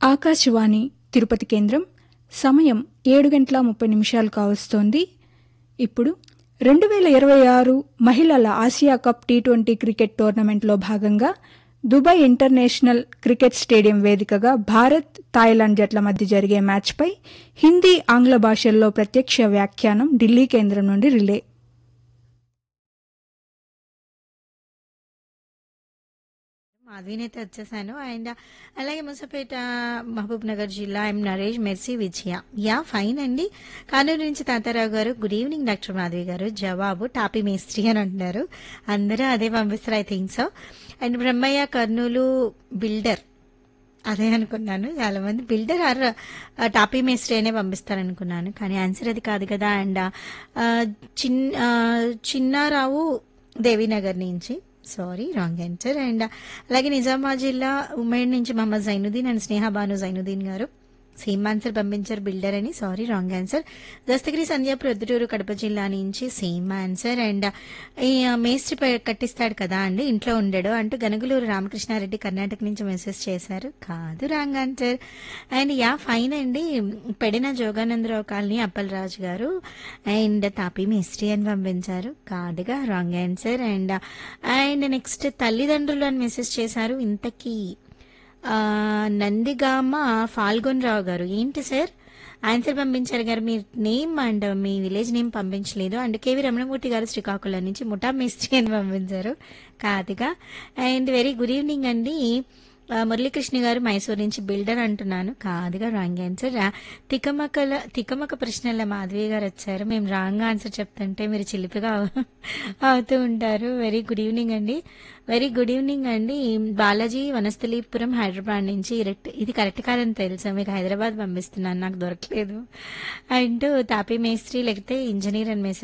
ఆకాశవాణి తిరుపతి కేంద్రం సమయం ఏడు గంటల ముప్పై నిమిషాలు కావస్తోంది ఇప్పుడు రెండు వేల ఇరవై ఆరు మహిళల Asia cup T twenty cricket టోర్నమెంట్లో భాగంగా దుబాయ్ ఇంటర్నేషనల్ క్రికెట్ స్టేడియం వేదికగా భారత్ థాయిలాండ్ జట్ల మధ్య జరిగే మ్యాచ్పై హిందీ ఆంగ్ల భాషల్లో ప్రత్యక్ష వ్యాఖ్యానం ఢిల్లీ కేంద్రం నుండి రిలే మాధవీనైతే వచ్చేసాను అండ్ అలాగే ముసపేట మహబూబ్ నగర్ జిల్లా I'm Naresh Mercy Vijaya yeah fine అండి కానూరు నుంచి తాతారావు గారు గుడ్ ఈవినింగ్ డాక్టర్ మాధవి గారు జవాబు టాపీ మేస్త్రి అని అంటున్నారు అందరూ అదే పంపిస్తారు I think so and Brahmaiah Kurnool builder అదే అనుకున్నాను చాలా మంది బిల్డర్ ఆర్ టాపీ మేస్త్రి అనే పంపిస్తారనుకున్నాను కానీ ఆన్సర్ అది కాదు కదా అండ్ చిన్ ఆ, చిన్నారావు దేవీనగర్ నుంచి సారీ రాంగ్ ఆన్సర్ అండ్ అలాగే నిజామాబాద్ జిల్లా ఉమ్మడి నుంచి Mohammed Zainuddin and Sneha Banu Zainuddin garu same answer పంపించారు బిల్డర్ అని sorry wrong answer Dastagiri Sandhya Proddatur Kadapa జిల్లా నుంచి సేమ్ ఆన్సర్ అండ్ ఈ మేస్త్రి పై- కట్టిస్తాడు కదా అండి ఇంట్లో ఉండడు అంటూ గనగులూరు రామకృష్ణారెడ్డి కర్ణాటక నుంచి మెసేజ్ చేశారు కాదు wrong answer and yeah fine అండి పెడిన జోగానందరావు కాలనీ అప్పలరాజు గారు అండ్ తాపి మేస్త్రి అని పంపించారు కాదుగా wrong answer and and next తల్లిదండ్రులు అని మెసేజ్ చేశారు ఇంతకీ ఆ, నందిగామ ఫాల్గొన్ రావు గారు ఏంటి సార్ ఆన్సర్ పంపించారు గారు మీ నేమ్ అండ్ మీ విలేజ్ నేమ్ పంపించలేదు అండ్ కేవీ రమణమూర్తి గారు శ్రీకాకుళం నుంచి ముఠా మేస్త్రి అని పంపించారు కాదుగా అండ్ వెరీ గుడ్ ఈవినింగ్ అండి ఆ, మురళీకృష్ణ గారు మైసూర్ నుంచి బిల్డర్ అంటున్నాను కాదుగా రాంగ్ ఆన్సర్ రా- తికమకల తికమక ప్రశ్నల మాధవి గారు వచ్చారు మేము రాంగ్ ఆన్సర్ చెప్తుంటే మీరు చిలిపిగా అవ- అవుతూ ఉంటారు వెరీ గుడ్ ఈవినింగ్ అండి వెరీ గుడ్ ఈవినింగ్ అండి బాలాజీ వనస్థలీపురం హైదరాబాద్ నుంచి ఇరెక్ట్- ఇది కరెక్ట్ కాదని తెలుసా మీకు హైదరాబాద్ పంపిస్తున్నాను నాకు దొరకలేదు అంటూ తాపీ మేస్త్రి లేకపోతే ఇంజనీర్ అని మెసేజ్